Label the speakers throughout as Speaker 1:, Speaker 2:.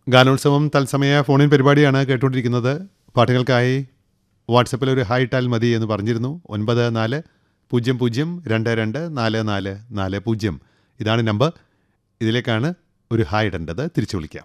Speaker 1: ഗാനോത്സവം തത്സമയ ഫോണിൻ പരിപാടിയാണ് കേട്ടുകൊണ്ടിരിക്കുന്നത് പാട്ടുകൾക്കായി വാട്സപ്പിൽ ഒരു ഹായ് ഇട്ടാൽ മതി എന്ന് പറഞ്ഞിരുന്നു ഒൻപത് നാല് പൂജ്യം പൂജ്യം രണ്ട് രണ്ട് നാല് നാല് നാല് പൂജ്യം ഇതാണ് നമ്പർ ഇതിലേക്കാണ് ഒരു ഹായ് ഇടേണ്ടത് തിരിച്ചു വിളിക്കാം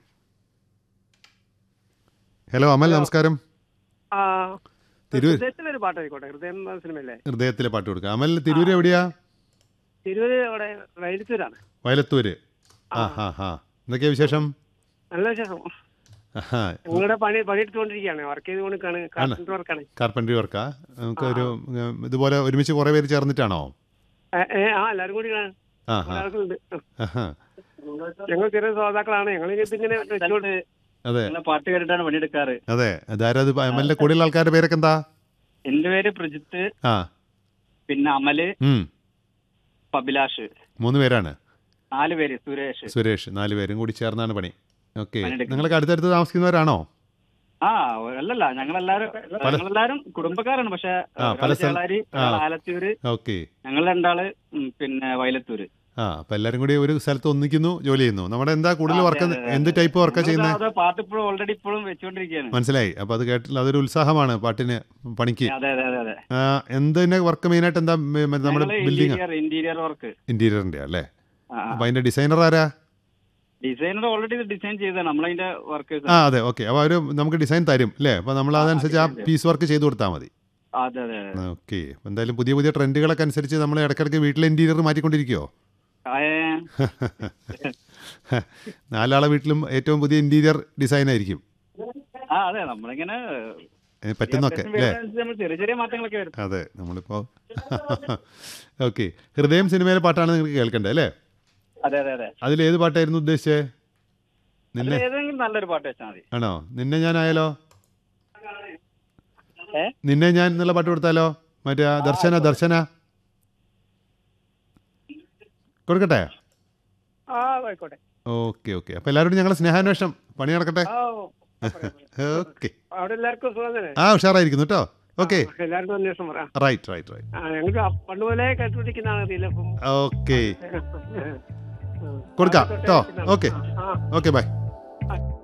Speaker 1: ഹലോ അമൽ നമസ്കാരം
Speaker 2: ആ
Speaker 1: തിരൂർ
Speaker 2: ഹൃദയത്തിലൊരു പാട്ട് ആയിക്കോട്ടെ ഹൃദയം എന്ന സിനിമയല്ലേ
Speaker 1: ഹൃദയത്തിലെ പാട്ട് കൊടുക്കാം അമൽ തിരൂർ എവിടെയാ
Speaker 2: തിരുവര് അവിടെ വൈദ്യുത്തൂരാണ്
Speaker 1: വയലത്തൂര് ആ ഹാ ഹാ എന്തൊക്കെയാ വിശേഷം
Speaker 2: നല്ല വിശേഷം
Speaker 1: ആഹാ
Speaker 2: നിങ്ങളുടെ പണി പണിയെടുത്തുകൊണ്ടിരിക്കുകയാണ് വർക്ക് ചെയ്ത് കൊണ്ടിരിക്കുകയാണ് കാർപ്പൻ്റർ വർക്കാണ്
Speaker 1: കാർപ്പൻട്രി വർക്കാ നമുക്ക് ഒരു ഉം, ഇതുപോലെ ഒരുമിച്ച് കുറേ പേര് ചേർന്നിട്ടാണോ
Speaker 2: ഏ, ഏ, ആ എല്ലാവരും കൂടി കാണാൻ
Speaker 1: ആ ഹാ
Speaker 2: ആൾക്കുണ്ട്
Speaker 1: ആഹാ
Speaker 2: ഞങ്ങൾ ചെറിയ ശ്രോതാക്കളാണ് ഞങ്ങൾ ഇതിങ്ങനെ വെച്ചോണ്ട്
Speaker 1: അതെ
Speaker 3: നല്ല പാട്ട് കേട്ടിട്ടാണ് പണിയെടുക്കാറ്
Speaker 1: അതെ അതാരത് അമലിന്റെ കൂടെയുള്ള ആൾക്കാരുടെ പേരൊക്കെ എന്താ
Speaker 3: എന്റെ പേര് പ്രജിത്ത്
Speaker 1: ആ
Speaker 3: പിന്നെ അമല്
Speaker 1: ഉം
Speaker 3: അഭിലാഷ്
Speaker 1: മൂന്ന് പേരാണ്
Speaker 3: നാല് പേര് സുരേഷ്
Speaker 1: സുരേഷ് നാല് പേരും കൂടി ചേർന്നാണ് പണി ഓക്കെ
Speaker 3: പണിയെടുക്കുന്നത്.
Speaker 1: നിങ്ങളൊക്കെ അടുത്തടുത്ത് താമസിക്കുന്നവരാണോ
Speaker 3: ആ അല്ലല്ല ഞങ്ങളെല്ലാരും ഞങ്ങളെല്ലാരും കുടുംബക്കാരാണ് പക്ഷെ
Speaker 1: ആ, പല സ്ഥല-
Speaker 3: ചേളാരി
Speaker 1: ആ.
Speaker 3: ആലത്തൂര്
Speaker 1: ഓക്കെ
Speaker 3: ഞങ്ങൾ രണ്ടാള് ഉം, പിന്നെ വയലത്തൂര്
Speaker 1: ആ അപ്പൊ എല്ലാരും കൂടി ഒരു സ്ഥലത്ത് ഒന്നിക്കുന്നു ജോലി ചെയ്യുന്നു നമ്മുടെ എന്താ കൂടുതൽ
Speaker 3: ആ,
Speaker 1: വർക്ക്
Speaker 3: അതെ, അതെ,
Speaker 1: എന്ത് ടൈപ്പ് വർക്കാ
Speaker 3: ഞങ്ങളിത്
Speaker 1: ചെയ്യുന്നത്
Speaker 3: അത് പാട്ട് ഇപ്പോഴും ഓൾറെഡി ഇപ്പോഴും വെച്ചുകൊണ്ടിരിക്കുകയാണ്
Speaker 1: മനസ്സിലായി അപ്പൊ അത് കേട്ടില്ല അതൊരു ഉത്സാഹമാണ് പാട്ടിന് പണിക്ക്
Speaker 3: അതെ അതെ അതെ അതെ
Speaker 1: ആ, എന്തിന്റെ വർക്ക് മെയിനായിട്ട് എന്താ മ- മ- നമ്മുടെ ബിൽഡിംഗ്
Speaker 3: ഇന്റീരിയർ ഇന്റീരിയർ വർക്ക്
Speaker 1: ഇന്റീരിയറിന്റെ അല്ലേ അപ്പൊ അതിന്റെ ഡിസൈനർ ആരാ
Speaker 3: ഡിസൈനർ ഓൾറെഡി ഡിസൈൻ ചെയ്തതാണ് നമ്മളതിന്റെ വർക്ക്
Speaker 1: ആ അതെ ഓക്കെ അപ്പോൾ അവർ നമുക്ക് ഡിസൈൻ തരും അല്ലേ അപ്പോൾ നമ്മൾ അതനുസരിച്ച് ആ
Speaker 3: design തരും.
Speaker 1: പീസ് വർക്ക് ചെയ്ത് കൊടുത്താൽ മതി
Speaker 3: അതെ അതെ അതെ
Speaker 1: ഓക്കെ എന്തായാലും പുതിയ പുതിയ ട്രെൻഡുകളൊക്കെ അനുസരിച്ച് നമ്മൾ ഇടയ്ക്കിടയ്ക്ക് വീട്ടിലെ ഇൻറ്റീരിയർ മാറ്റിക്കൊണ്ടിരിക്കുമോ
Speaker 3: ആ, ഏ,
Speaker 1: നാലാളെ വീട്ടിലും ഏറ്റവും പുതിയ ഇൻറ്റീരിയർ ഡിസൈൻ ആയിരിക്കും
Speaker 3: ആ അതെ നമ്മളിങ്ങനെ
Speaker 1: ഏ, പറ്റുന്നൊക്കെ
Speaker 3: അത്യാവശ്യം
Speaker 1: അല്ലേ
Speaker 3: വരുന്നതനുസരിച്ച് നമ്മൾ ചെറിയ ചെറിയ മാറ്റങ്ങളൊക്കെ വരും
Speaker 1: അതെ നമ്മളിപ്പോൾ ഓക്കെ ഹൃദയം സിനിമയിലെ പാട്ടാണ് നിങ്ങൾക്ക് കേൾക്കേണ്ടത് അല്ലേ
Speaker 3: അതെ അതെ അതെ
Speaker 1: അതിൽ ഏത് പാട്ടായിരുന്നു ഉദ്ദേശിച്ചത് നിന്നെ
Speaker 3: അതിൽ ഏതെങ്കിലും നല്ലൊരു പാട്ട് വെച്ചാൽ മതി
Speaker 1: ആണോ നിന്നെ ഞാൻ ആയാലോ
Speaker 3: ഏ?
Speaker 1: നിന്നെ ഞാൻ എന്നുള്ള പാട്ട് കൊടുത്താലോ മറ്റേ ആ ദർശന ദർശന കൊടുക്കട്ടെ
Speaker 2: ആ ആയിക്കോട്ടെ
Speaker 1: ഓക്കെ ഓക്കെ അപ്പോൾ എല്ലാവരോടും ഞങ്ങൾ സ്നേഹാന്വേഷണം പണി നടക്കട്ടെ
Speaker 2: ആ
Speaker 1: ഓക്കെ
Speaker 2: അവിടെ എല്ലാവർക്കും സുഖം തന്നെ
Speaker 1: ആ ഉഷാറായിരിക്കുന്നു കേട്ടോ ഓക്കെ
Speaker 2: ആ, എല്ലാവർക്കും അന്വേഷണം പറയാം
Speaker 1: റൈറ്റ് റൈറ്റ് റൈറ്റ്
Speaker 2: ആ ഞങ്ങൾക്ക് ആ പണ്ട് മുതലേ കേട്ടുപിടിക്കുന്നതാണ് അറിയില്ല അപ്പം
Speaker 1: ഓക്കെ കൊടുക്കാം കേട്ടോ ഓക്കെ
Speaker 2: ആ
Speaker 1: ഓക്കെ ബൈ